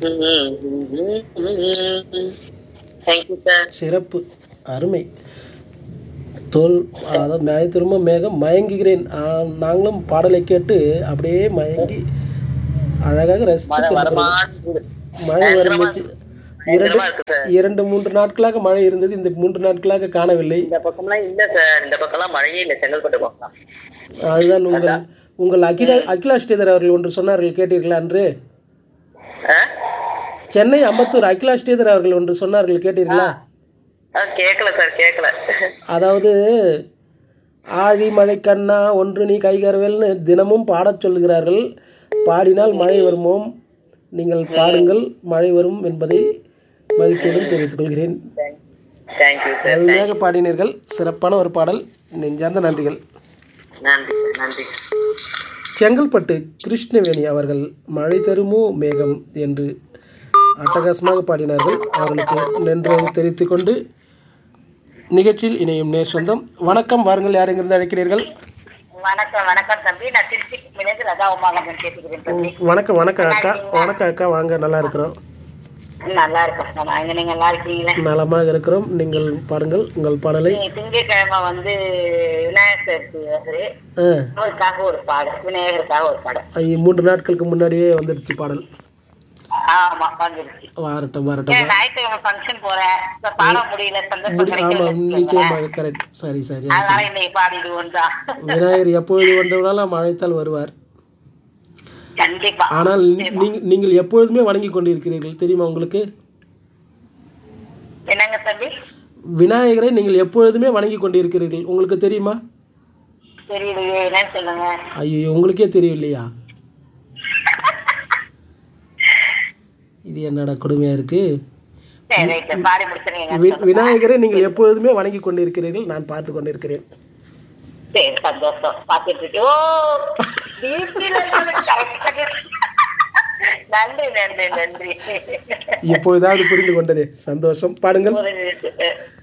Thank you sir சிறப்பு அருமை தோல் அதாவது மய திரும்ப மேகம் மயங்குகிறேன் ஆ, நாங்களும் பாடலை கேட்டு அப்படியே மயங்கி அழகாக ரசித்து மழை கொண்டிருக்கிறோம். வரமான்னு மழை வரும்போது இரண்டு பயங்கரமா இருக்கு சார் இரண்டு மூன்று நாட்களாக மழை இருந்தது இந்த மூன்று நாட்களாக காணவில்லை இந்த பக்கம்லாம் இல்ல சார் இந்த பக்கம்லாம் மழையே இல்ல செங்கல்பட்டு பக்கம் அதுதான் உங்கள் உங்கள் அகிலா அகிலா ஸ்ரீதர் அவர்கள் ஒன்று சொன்னார்கள் கேட்டீர்களா அன்று சென்னை அம்பத்தூர் அகிலா ஸ்ரீதர் அவர்கள் ஒன்று சொன்னார்கள் கேட்டீர்களா கேக்கல சார் கேக்கல அதாவது ஆழி மழை கண்ணா ஒன்று நீ கைகரவேல்னு தினமும் பாடச் சொல்கிறார்கள் பாடினால் மழை வருமோம் நீங்கள் பாடுங்கள் மழை வரும் என்பதை மகிழ்ச்சியுடன் தெரிவித்துக் கொள்கிறேன் தேங்க்யூ சார் அருமையாக பாடினீர்கள் சிறப்பான ஒரு பாடல் நெஞ்சார்ந்த நன்றிகள் நன்றி சார் நன்றி செங்கல்பட்டு கிருஷ்ணவேணி அவர்கள் மழை தருமோ மேகம் என்று அட்டகாசமாக பாடினார்கள் அவர்களுக்கு நன்றியை தெரிவித்துக் கொண்டு நிகழ்ச்சியில் இணையும் நேர் சொந்தம் வணக்கம் வாருங்கள் யார் எங்கிருந்து அழைக்கிறீர்கள் வணக்கம் வணக்கம் தம்பி நான் திருச்சி மிளகு ரதா உமாகந்தன் கேட்டுக்கிறேன் தம்பி வணக்கம் வணக்கம் அக்கா வணக்கம் அக்கா வாங்க நல்லா இருக்கிறோம் நல்லா இருக்கும் நம்ம அங்க நீங்க நல்லா இருக்கீங்களா நலமாக இருக்கிறோம் நீங்கள் பாருங்கள் உங்கள் பாடலை திங்கட்கிழமை வந்து விநாயகர் சதுர்த்தி வருது ஆ, அவருக்காக ஒரு பாடல் விநாயகருக்காக ஒரு பாடல் ஐ- மூன்று நாட்களுக்கு முன்னாடியே வந்துடுச்சு பாடல் ஆமா வந்துருச்சு வரட்டும் வரட்டும் ஏன் ஞாயிற்றுக்கிழமை ஃபங்க்ஷன் போறேன் இப்ப பாட முடியல சந்தர்ப்பம் முடி ஆமாம் கிடைக்கல நிச்சயமாக கரெக்ட் சரி சரி அதனால இன்னைக்கு பாடிடுவோம் தான் விநாயகர் எப்பொழுது வந்தவனாலும் அழைத்தால் வருவார் கண்டிப்பா ஆனால் நீங்க நீங்கள் எப்பொழுதுமே வணங்கி கொண்டிருக்கிறீர்கள் தெரியுமா உங்களுக்கு என்னங்க தம்பி விநாயகரை நீங்கள் எப்பொழுதுமே வணங்கி கொண்டிருக்கிறீர்கள் உங்களுக்கு தெரியுமா தெரியலையே என்னன்னு சொல்லுங்க ஐயோ உங்களுக்கே தெரியலையா இது என்னடா கொடுமையா இருக்கு சரி ரைட்டு பாடி முடிச்சிருங்க வி- விநாயகரை நீங்கள் எப்பொழுதுமே வணங்கி கொண்டிருக்கிறீர்கள் நான் பார்த்து கொண்டிருக்கிறேன் சரி சந்தோஷம் பாத்துட்டு இருக்கு. ஓ DP ல இருந்து correct ஆ நன்றி நன்றி நன்றி எப்பொழுதாவது புரிந்து கொண்டதே சந்தோஷம் பாடுங்கள் புரிஞ்சுது.